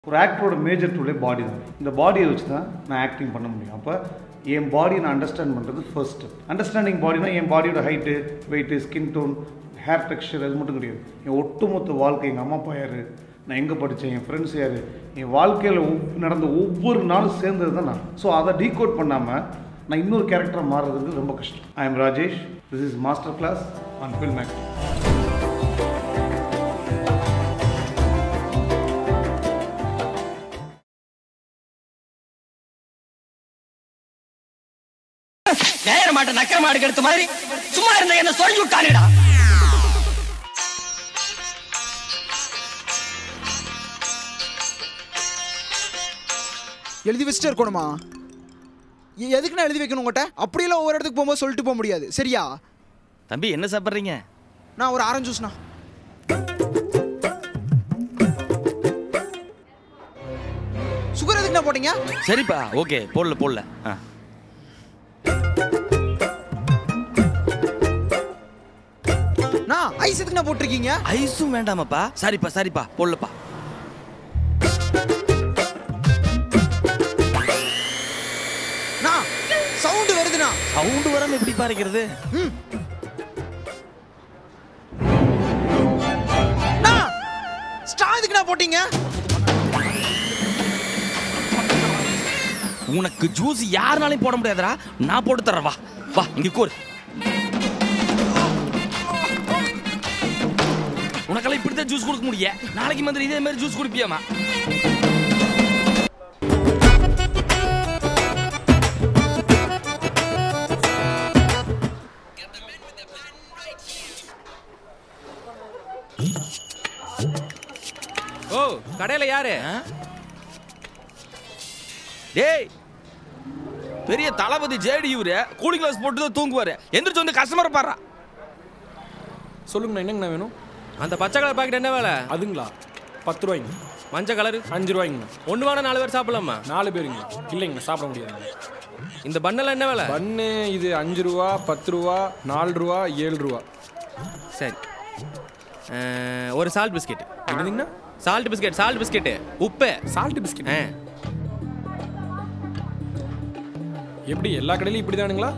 ஒரு ஆக்டரோட மேஜர் டூலே பாடி தான் இந்த பாடியை வச்சு தான் நான் ஆக்டிங் பண்ண முடியும் அப்போ என் பாடியை நான் அண்டர்ஸ்டாண்ட் பண்ணுறது ஃபர்ஸ்ட் அண்டர்ஸ்டாண்டிங் பாடினா என் பாடியோட height weight skin tone hair texture அது மட்டும் கிடையாது என் ஒட்டுமொத்த வாழ்க்கை எங்கள் அம்மா அப்பா யார் நான் எங்கே படித்தேன் என் ஃப்ரெண்ட்ஸ் யார் என் வாழ்க்கையில் நடந்த ஒவ்வொரு நாளும் சேர்ந்தது தான் நான் ஸோ அதை டீகோட் பண்ணாமல் நான் இன்னொரு கேரக்டராக மாறுறதுக்கு ரொம்ப கஷ்டம் I am Rajesh this is master class on film acting நேர மாட்ட நக்கர மாடு எடுத்த மாதிரி சும்மா இருந்த என்ன சொல்லி விட்டானுடா எழுதி வச்சுட்டே இருக்கணுமா எ- எதுக்கு நான் எழுதி வைக்கணும் உங்கள்கிட்ட அப்படியெல்லாம் ஒவ்வொரு இடத்துக்கு போகும்போது சொல்லிட்டு போக முடியாது சரியா தம்பி என்ன சாப்பிட்றீங்க நான் ஒரு ஆரஞ்சு ஜூஸ்ண்ணா சுகர் எதுக்குண்ணா போட்டீங்க சரிப்பா ஓகே போடல போடல ஆ நான் ஐஸ் எதுக்குண்ணா போட்டிருக்கீங்க ஐஸும் வேண்டாமாப்பா சரிப்பா சரிப்பா போடலப்பா நான் சவுண்டு வருதுண்ணா சவுண்டு வராம எப்படி பாருக்கிறது நான் ஸ்டா எதுக்குண்ணா போட்டீங்க உனக்கு ஜூஸ் யாருனாலையும் போட முடியாதுடா நான் போட்டு தரேன் வா வா இங்க கோர் உனக்கெல்லாம் இப்படித்தான் ஜூஸ் கொடுக்க முடியும் நாளைக்கு மாதிரி இதே மாதிரி ஜூஸ் குடிப்பியாமா ஓ கடையில யாரு ஆ? டேய் பெரிய தளபதி ஜேடி இவரு கூலிங் கிளாஸ் போட்டு தான் தூங்குவாரு எந்திரிச்சு வந்து கஸ்டமர் பாடுறா சொல்லுங்கண்ணா என்னங்கண்ணா வேணும் அந்த பச்சை கலர் பாக்கெட் என்ன வேலை அதுங்களா பத்து ரூபாய்ங்க மஞ்சள் கலர் அஞ்சு ரூபாய்ங்கண்ணா ஒன்று வேணா நாலு பேர் சாப்பிடலாமா நாலு பேருங்களா இல்லைங்கண்ணா சாப்பிட முடியாதுங்க இந்த பண்ணெல்லாம் என்ன வேலை பன்னு இது அஞ்சு ரூபா பத்து ரூபா நாலு ரூபா ஏழு ரூபா சரி அஹ், ஒரு சால்ட் பிஸ்கெட் என்னதுங்கண்ணா சால்ட் பிஸ்கெட் சால்ட் பிஸ்கெட் உப்பு சால்ட் பிஸ்கட் ஆ எப்படி எல்லா கடையிலும் இப்படி தானுங்களா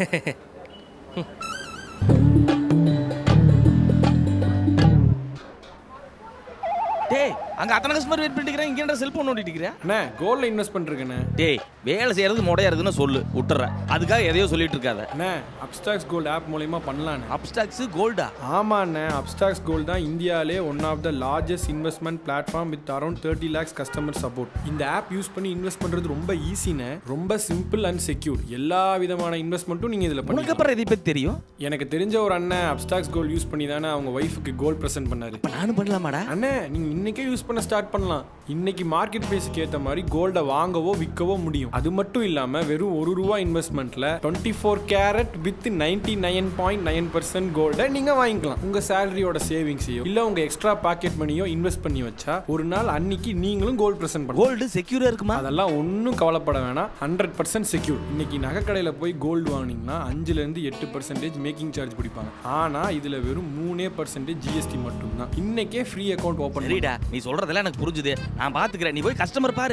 டேய் அங்க அத்தனை கஸ்டமர் வெயிட் பண்ணிக்கிறேன் இங்க என்ன செல்போன் நோண்டிட்டு இருக்கிறேன் அண்ணா கோல்டில் இன்வெஸ்ட் பண்ணிருக்கேண்ணே டேய் வேலை செய்யறது முடையறதுன்னு சொல்லு விட்டுறேன் அதுக்காக எதையோ சொல்லிட்டு இருக்காத அண்ணே அப்டாக்ஸ் கோல்டு ஆப் மூலயமா பண்ணலாண்ணே அப்டாக்ஸ் கோல்டா ஆமாண்ணே அப்டாக்ஸ் கோல்டு தான் இந்தியாவிலே one of the largest investment platform with around thirty lakhs customer support இந்த ஆப் யூஸ் பண்ணி இன்வெஸ்ட் பண்ணுறது ரொம்ப ஈஸிண்ணே ரொம்ப சிம்பிள் அண்ட் செக்யூர் எல்லா விதமான இன்வெஸ்ட்மெண்ட்டும் நீங்கள் இதில் உனக்கு பண்ணிக்கலாம் அப்புறம் இதை பத்தி தெரியும் எனக்கு தெரிஞ்ச ஒரு அண்ணன் அப்டாக்ஸ் கோல்டு யூஸ் பண்ணி தானே அவங்க ஒய்ஃபுக்கு கோல்ட் ப்ரெசென்ட் பண்ணாரு இப்ப நானும் பண்ணலாமாடா அண்ணே நீங்க இன்னைக்கே யூஸ் பண்ண ஸ்டார்ட் பண்ணலாம் இன்னைக்கு மார்க்கெட் பிரைஸ்க்கு ஏத்த மாதிரி கோல்ட வாங்கவோ விற்கவோ முடியும் அது மட்டும் இல்லாம வெறும் ஒரு ரூபா இன்வெஸ்ட்மெண்ட்ல twenty four carat with ninety nine point nine percent கோல்ட நீங்க வாங்கிக்கலாம் உங்க சேலரியோட சேவிங்ஸையோ இல்ல உங்க எக்ஸ்ட்ரா பாக்கெட் மணியோ இன்வெஸ்ட் பண்ணி வச்சா ஒரு நாள் அன்னைக்கு நீங்களும் கோல்ட் ப்ரெசென்ட் பண்ணலாம் கோல்டு செக்யூரா இருக்குமா அதெல்லாம் ஒன்றும் கவலைப்பட வேணாம் ஹண்ட்ரட் பர்சன்ட் செக்யூர் இன்னைக்கு நகைக்கடையில் போய் கோல்டு வாங்கினீங்கன்னா அஞ்சுலேருந்து எட்டு பர்சன்டேஜ் மேக்கிங் சார்ஜ் பிடிப்பாங்க ஆனால் இதில் வெறும் மூணே பர்சன்டேஜ் ஜிஎஸ்டி மட்டும்தான் இன்னைக்கே ஃப்ரீ அக்கௌண்ட் ஓப்பன் சரிடா நீ சொல்றதெல்லாம் எனக்கு புரிஞ்சுது நான் பாத்துக்கிறேன் நீ போய் கஸ்டமர் பாரு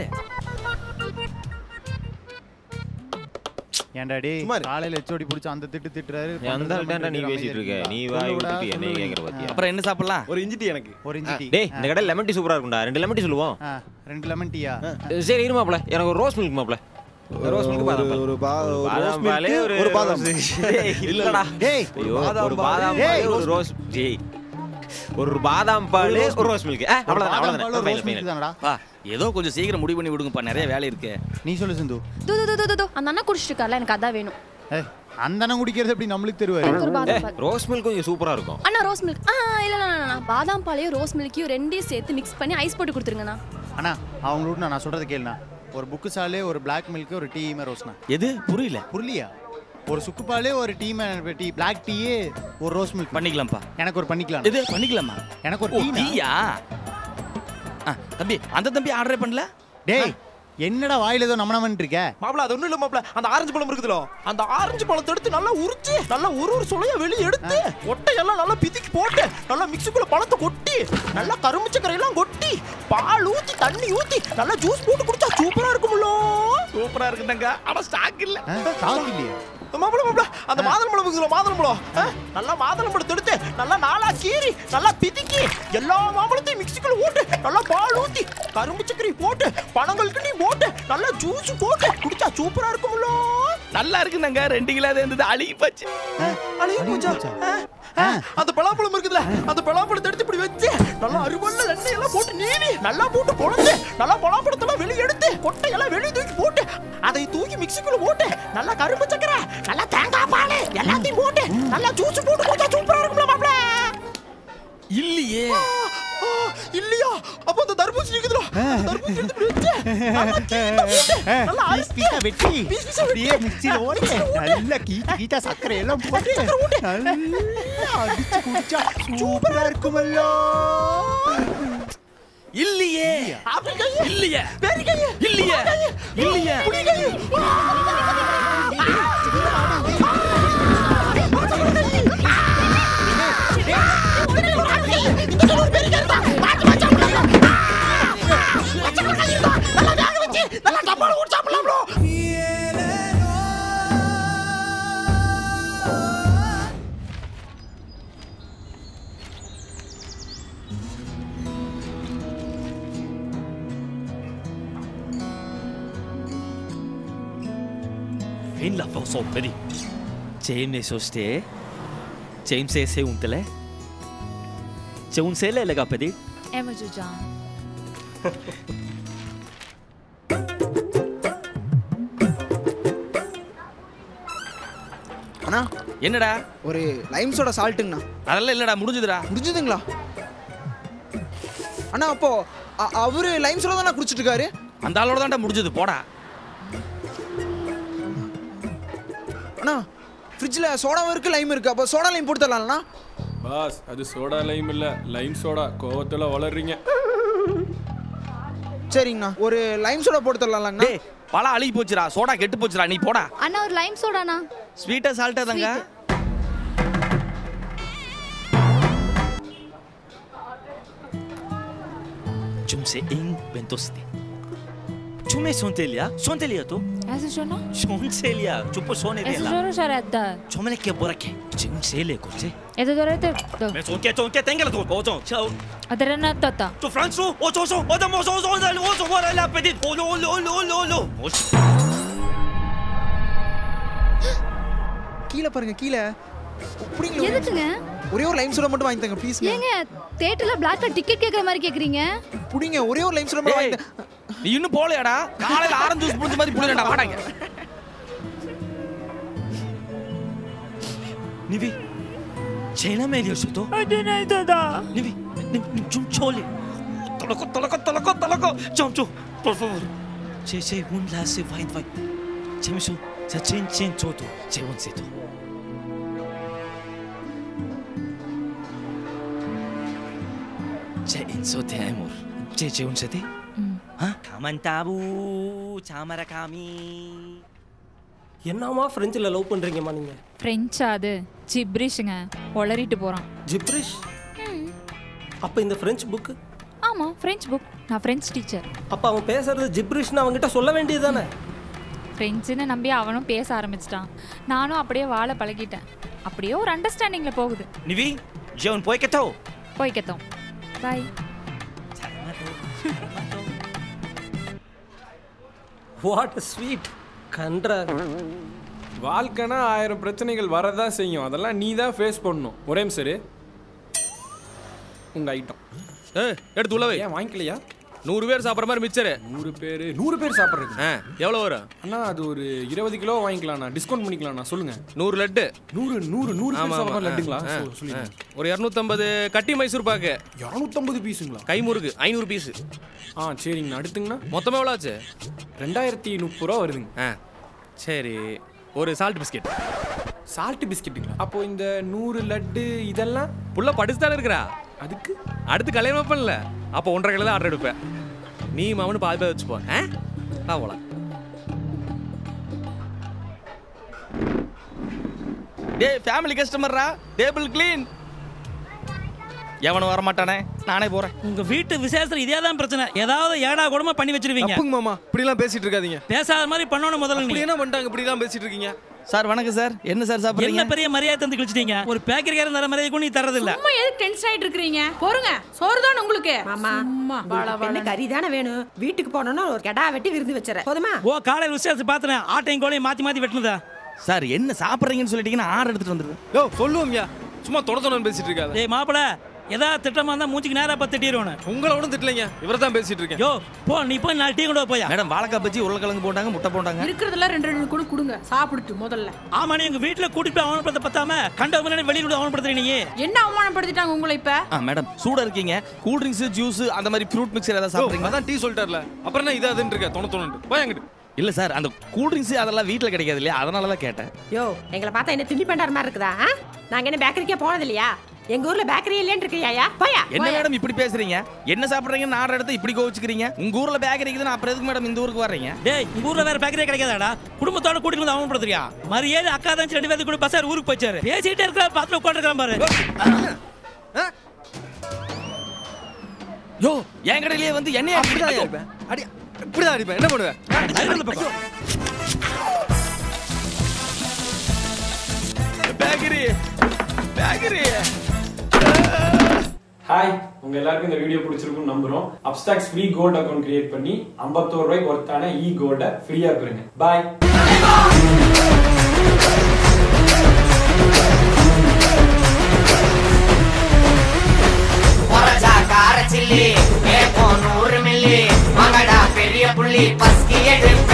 ஏன்டா டேய் காலையில எச்சோடி புடிச்சு அந்த திட்டு திட்டுறாரு அந்த ஆள்தான்டா நீ பேசிட்டு இருக்க நீ வாய் விட்டுட்டு என்னைய கேக்குற பாத்தியா அப்புறம் என்ன சாப்பிடலாம் ஒரு இஞ்சி டீ எனக்கு ஒரு இஞ்சி டீ டேய் இந்த கடையில் லெமன் டீ சூப்பரா இருக்கும்டா ரெண்டு லெமன் டீ சொல்லுவோம் ஆ, ரெண்டு லெமன் டீயா சரி இரு மாப்ள எனக்கு ஒரு ரோஸ் மில்க் மாப்ள ரோஸ் மில்க் பாதாம் பால் ஒரு பா ஒரு பாதாம் ரோஸ் பால் மில்க், ஒரு ஒரு பாதாம் டேய், இல்லடா டேய் ஐயோ, ஒரு பாதாம் ஏய், பால் ஒரு ரோஸ் டேய் ஒரு பாதாம் பால் ஒரு ரோஸ் மில்க் அவ்வளவுதான் பாதாம் பால், ஒரு அவ்வளவுதான் ரோஸ் மில்க் தானடா பா ஏதோ கொஞ்சம் சீக்கிரம் முடிவு பண்ணி விடுங்கப்பா நிறைய வேலை இருக்கு நீ சொல்லு சிந்து தோ தோ தோ, தோ தோ அந்த அண்ணா குடிச்சிட்டு இருக்கார்ல எனக்கு அதான் வேணும் ஏய் அந்த அண்ணன் குடிக்கிறது எப்படி நம்மளுக்கு தருவாரு எனக்கு ஒரு பாதாம் பால் ரோஸ் மில்க் கொஞ்சம் சூப்பரா இருக்கும் அண்ணா ரோஸ் மில்க் ஆ இல்ல இல்ல, இல்ல இல்ல, பாதாம் பாலையும் ரோஸ் மில்க்கையும் ரெண்டையும் சேர்த்து மிக்ஸ் பண்ணி ஐஸ் போட்டு கொடுத்துருங்கண்ணா அண்ணா அவங்களோட நான் சொல்றது கேளுண்ணா ஒரு புக்கு சாலே ஒரு பிளாக் மில்க் ஒரு டீ ரோஸ்ண்ணா எது புரியல புரியலையா ஒரு சுக்கு பாலே ஒரு டீ டீ பிளாக் டீயே ஒரு ரோஸ் மில்க் பண்ணிக்கலாம்ப்பா எனக்கு ஒரு பண்ணிக்கலாம் எது பண்ணிக்கலாமா எனக்கு ஒரு ஓ டீ டீயா ஆ, தம்பி அந்த தம்பி ஆர்டரே பண்ணல டேய் என்னடா வாயில ஏதோ நம்ம நம்மன்னு இருக்க மாப்ள அது ஒண்ணும் இல்ல மாப்ள அந்த ஆரஞ்சு பழம் இருக்குதுல அந்த ஆரஞ்சு பழத்தை எடுத்து நல்லா உரிச்சு நல்லா ஒரு ஒரு சுளைய வெளிய எடுத்து ஒட்டையெல்லாம் நல்லா பிதிக்கி போட்டு நல்லா மிக்ஸிக்குள்ள பழத்தை கொட்டி பெருக்கி நல்லா கரும்பு சக்கரை எல்லாம் கொட்டி பால் ஊத்தி தண்ணி ஊத்தி நல்லா ஜூஸ் போட்டு குடிச்சா சூப்பரா இருக்கும்ல சூப்பரா இருக்குதாங்க ஆனா ஸ்டாக் இல்ல ஸ்டாக் இல்லையா மாப்பிள மாப்பிள அந்த மாதுளம்பழம் இருக்குல்ல மாதுளம்பழம் ஆ? நல்லா மாதுளம்பழத்தை எடுத்து நல்லா நாலா கீறி நல்லா பிதிக்கி எல்லா மாம்பழத்தையும் மிக்சிக்குள்ள ஊட்டு நல்லா பால் ஊத்தி கரும்பு சக்கரை போட்டு பனங்கல்கனி போட்டு நல்லா ஜூஸ் போட்டு குடிச்சா சூப்பரா இருக்கும்ல நல்லா இருக்குதாங்க ரெண்டு கிலோ இருந்தது அழுகி போச்சு அழிய போச்சா ஆ? ஆ, அந்த பலாப்பழம் இருக்குதுல அந்த பலாப்பழத்தை எடுத்து இப்படி வச்சு நல்லா அருவல்ல எண்ணெய் எல்லாம் போட்டு நீவி நல்லா போட்டு பொழந்து நல்லா பலாப்பழத்தெல்லாம் வெளியே எடுத்து கொட்டையெல்லாம் வெளியே தூக்கி போட்டு அதை தூக்கி மிக்சிக்குள்ள போட்டு நல்லா கரும்பு சக்கரை நல்லா தேங்காய் பால் எல்லாத்தையும் போட்டு நல்லா ஜூஸ் போட்டு குடிச்சா சூப்பரா இருக்கும்ல மாப்ள இல்லையே ஆ, இல்லையா அப்ப அந்த தர்பூசணி இருக்குதுல அந்த தர்பூசணி எடுத்து இப்படி வச்சு நல்லா கீழே போட்டு நல்லா பீஸ் அரிசி பீஸா வெட்டி பீஸ் பீஸா வெட்டி. அப்படியே மிக்ஸியில் ஓட்டு நல்லா கீச்ச கீச்சா சர்க்கரை எல்லாம் போட்டு சக்கரை போட்டு. நல்லா அடிச்சு குடிச்சா சூப்பரா இருக்குமல்லோ இல்லையே அப்படி கையை இல்லையே பெரிய கையை இல்லையே இல்லையே புடி கையை Fin la forza operi. James soste. James ese untele. James sele lega pedi. Emoji John. அண்ணா என்னடா ஒரு லைம் சோடா சால்ட்டுங்கண்ணா அதெல்லாம் இல்லடா முடிஞ்சதுடா முடிஞ்சதுங்களா அண்ணா அப்போ அ- அவரு லைம் சோடா தானே குடிச்சிட்டு இருக்காரு அந்த ஆளோட தான்டா முடிஞ்சது போடா அண்ணா ஃப்ரிட்ஜில் சோடாவும் இருக்கு லைம் இருக்கு அப்போ சோடா லைம் போட்டு தரலாம்ண்ணா பாஸ் அது சோடா லைம் இல்ல லைம் சோடா கோவத்துல வளர்றீங்க சரிங்கண்ணா ஒரு லைம் சோடா போட்டு தரலாம்லங்கண்ணா டேய் பழம் அழுகி போச்சுடா சோடா கெட்டு போச்சுடா நீ போடா அண்ணா ஒரு லைம் சோடாண்ணா ஸ்வீட்டா சால்ட்டா தாங்க Jumse in ventoste. Jume sontelia, sontelia tu? Eso yo no. Sontelia, chupo sone Eso yo no şaretta. Chomele ke borake. Jumse le koche. Eso yo no te. Me sonke sonke tengala tu. Ojo, ciao. Adere na tata. Tu Franco, ojo ojo, ojo ojo ojo ojo ojo wala la petit. Olo olo olo olo olo. கீழே பாருங்க கீழே பிடிங்க எதுக்குங்க ஒரே ஒரு Lime soda மட்டும் வாங்கி தாங்க ப்ளீஸ் ஏங்க தியேட்டர்ல பிளாக்ல டிக்கெட் கேக்குற மாதிரி கேக்குறீங்க பிடிங்க ஒரே ஒரு லைம் சோடா மட்டும் வாங்கி டேய், நீ இன்னும் போலையாடா காலையில ஆரஞ்சு ஜூஸ் புடிச்ச மாதிரி புடிடா வாடாங்க நிவி சேனா மேலியோ சுத்தோ Adere tata. நிவி நிவி ஜும் சோலே தொலக்கோ தொலக்கோ தொலக்கோ தொலக்கோ ஜும் ஜும் por favor che che un lasse vai vai 재밌어 자 찐찐 저도 재원세도 제 인소 대물 제 재원세대 아 가만 따부 자마라 가미 என்னம்மா ஃப்ரெஞ்சில் லவ் பண்ணுறீங்கம்மா நீங்கள் ஃப்ரெஞ்சா அது ஜிப்ரிஷுங்க உளறிட்டு போகிறான் ஜிப்ரிஷ் அப்போ இந்த ஃப்ரெஞ்ச் புக்கு ஆமாம் ஃப்ரெஞ்ச் புக் நான் ஃப்ரெஞ்ச் டீச்சர் அப்போ அவன் பேசுறது ஜிப்ரிஷ்னு அவங்ககிட்ட சொல்ல வேண்டியது தானே ஃப்ரெஞ்சுன்னு நம்பி அவனும் பேச ஆரம்பிச்சிட்டான் நானும் அப்படியே வாழ பழகிட்டேன் அப்படியே ஒரு அண்டர்ஸ்டாண்டிங்கில் போகுது நிவி ஜெவன் போய்க்கட்டோ போய்க்கத்தோம் பாய் வாட் ஸ்வீட் கன்றா வாழ்க்கைனா ஆயிரம் பிரச்சனைகள் வரதான் செய்யும் அதெல்லாம் நீ தான் ஃபேஸ் பண்ணணும் ஒரே சரி உங்க ஐட்டம் ஏய் எடுத்து உள்ள வை ஏன் வாங்கிக்கலையா நூறு பேர் சாப்பிட்ற மாதிரி மிச்சரு நூறு பேர் நூறு பேர் சாப்பிட்றது ஆ எவ்வளோ வரும் அண்ணா அது ஒரு இருபது கிலோ வாங்கிக்கலாம்ண்ணா டிஸ்கவுண்ட் பண்ணிக்கலாம்ண்ணா சொல்லுங்க நூறு லட்டு நூறு நூறு நூறு ஆமா, பேர் ஆமா. சாப்பிட்ற லட்டுங்களா ஆ, சொ- சொல்லுங்க ஆ. ஒரு இரநூத்தம்பது கட்டி மைசூர் பாக்கு இரநூத்தம்பது பீஸுங்களா கைமுறுக்கு ஐநூறு பீஸு ஆ சரிங்கண்ணா அடுத்துங்கண்ணா மொத்தமாக எவ்வளோ ஆச்சு ரெண்டாயிரத்தி முப்பது ரூபா வருதுங்க ஆ சரி ஒரு சால்ட் பிஸ்கெட் சால்ட் பிஸ்கெட்டுங்களா அப்போ இந்த நூறு லட்டு இதெல்லாம் புள்ள படிச்சு தானே இருக்கிறா அதுக்கு அடுத்து கல்யாணம் வைப்பேன்ல அப்போ ஒன்றரை கிலோ தான் ஆர்டர் எடுப்பேன் நீ மாமனு பாதி பாதி வச்சுப்போ ஆ வா போலாம் டேய் ஃபேமிலி கஸ்டமர்ரா டேபிள் க்ளீன் எவனும் வர மாட்டானே நானே போறேன் உங்க வீட்டு விசேஷத்துல இதே தான் பிரச்சனை ஏதாவது ஏடா கூடமா பண்ணி வச்சிருவீங்க தப்புங்க மாமா இப்படி எல்லாம் பேசிட்டு இருக்காதீங்க பேசாத மாதிரி பண்ணணும் முதல்ல இப்படி நீ என்ன பண்ணிட்டாங்க இப்படி எல்லாம் பேசிட்டு இருக்கீங்க சார் வணக்கம் சார் என்ன சார் என்ன சாப்பிடுறீங்க பெரிய மரியாதை தந்து கழிச்சிட்டீங்க ஒரு பேக்கரிக்காரன் தர மரியாதை கூட நீ தரது இல்ல சும்மா எதுக்கு டென்ஷன் ஆயிட்டு இருக்கீங்க போருங்க சோறு தான் உங்களுக்கு மாமா சும்மா உங்களுக்கு என்ன கறி தானே வேணும் வீட்டுக்கு போனோம்னா ஒரு கெடா வெட்டி விருந்து வச்சுற போதுமா ஓ காலையில் விசேஷத்தை பார்த்தேன் ஆட்டையும் கோலையும் மாத்தி மாத்தி வெட்டினதா சார் என்ன சாப்பிடுறீங்கன்னு சொல்லிட்டீங்கன்னா ஆர்டர் எடுத்துட்டு வந்துருவேன் யோ சொல்லுவோம்யா சும்மா தொட தொடன்னு பேசிட்டு இருக்காத ஏய் மாப்பிள ஏதாவது திட்டமா இருந்தா மூஞ்சிக்கு நேரா பார்த்து திட்டிடுவேன் உங்களை ஒன்றும் திட்டலைங்க இவரை தான் பேசிட்டு இருக்கேன் யோ போ நீ போய் நாலு டீ கொண்டு வா போயா மேடம் வாழைக்காய் பச்சி உருளைக்கிழங்கு போட்டாங்க முட்டை போட்டாங்க இருக்கிறதுல ரெண்டு ரெண்டு கூட கொடுங்க சாப்பிடுட்டு முதல்ல ஆமா நீ உங்க வீட்டுல கூட்டிட்டு போய் அவமானப்படுத்த பத்தாம கண்ட முன்னாடி வெளியில கூட அவமானப்படுத்துற நீ என்ன அவமானப்படுத்திட்டாங்க உங்களை இப்ப ஆ மேடம் சூடா இருக்கீங்க கூல் ட்ரிங்க்ஸ் ஜூஸ் அந்த மாதிரி ஃப்ரூட் மிக்சர் ஏதாவது யோ, சாப்பிடுறீங்க அதான் டீ சொல்லிட்டார்ல அப்புறம் என்ன இது அதுன்னு இருக்க தொண தொண்ணு போய் அங்கிட்டு இல்ல சார் அந்த கூல் ட்ரிங்க்ஸ் அதெல்லாம் வீட்ல கிடைக்காது இல்லையா அதனால தான் கேட்டேன் யோ எங்களை பார்த்தா என்ன திண்டி பண்டார மாதிரி இருக்குதா ஆ? நாங்க என்ன பேக்கரிக்கே போனது இல்லையா எங்க ஊர்ல பேக்கரி இல்லைன்னு இருக்கியா போயா என்ன போயா. மேடம் இப்படி பேசுறீங்க என்ன சாப்பிடுறீங்கன்னு ஆர்டர் எடுத்து இப்படி கோவிச்சுக்கிறீங்க உங்க ஊர்ல பேக்கரி இருக்குதுன்னு அப்புறம் எதுக்கு மேடம் இந்த ஊருக்கு வர்றீங்க டேய் உங்க ஊர்ல வேற பேக்கரியே கிடைக்காதாடா குடும்பத்தோட கூட்டிட்டு வந்து அவமானப்படுத்துறியா மரியாதை அக்கா தான் ரெண்டு பேருக்கு கூட பசார் ஊருக்கு போச்சாரு பேசிட்டே இருக்கிற பாத்துல உட்காந்துருக்கான் பாரு யோ என் கடையிலேயே வந்து என்னைய அப்படிதான் இருப்பேன் அடி இப்படிதான் அடிப்பேன் என்ன பண்ணுவேன் பேக்கரி பேக்கரி ஹாய் உங்க எல்லாருக்கும் இந்த வீடியோ பிடிச்சிருக்கும்னு நம்புறோம் அப்டாக்ஸ் ஃப்ரீ கோல்ட் அக்கௌண்ட் கிரியேட் பண்ணி 51 ரூபாய்க்கு ஒர்த்தான இ கோல்ட ஃப்ரீயா பெறுங்க பாய் பொரஜா கார சில்லி ஏப்போ நூறு மில்லி மகடா பெரிய புள்ளி பஸ்கி எடு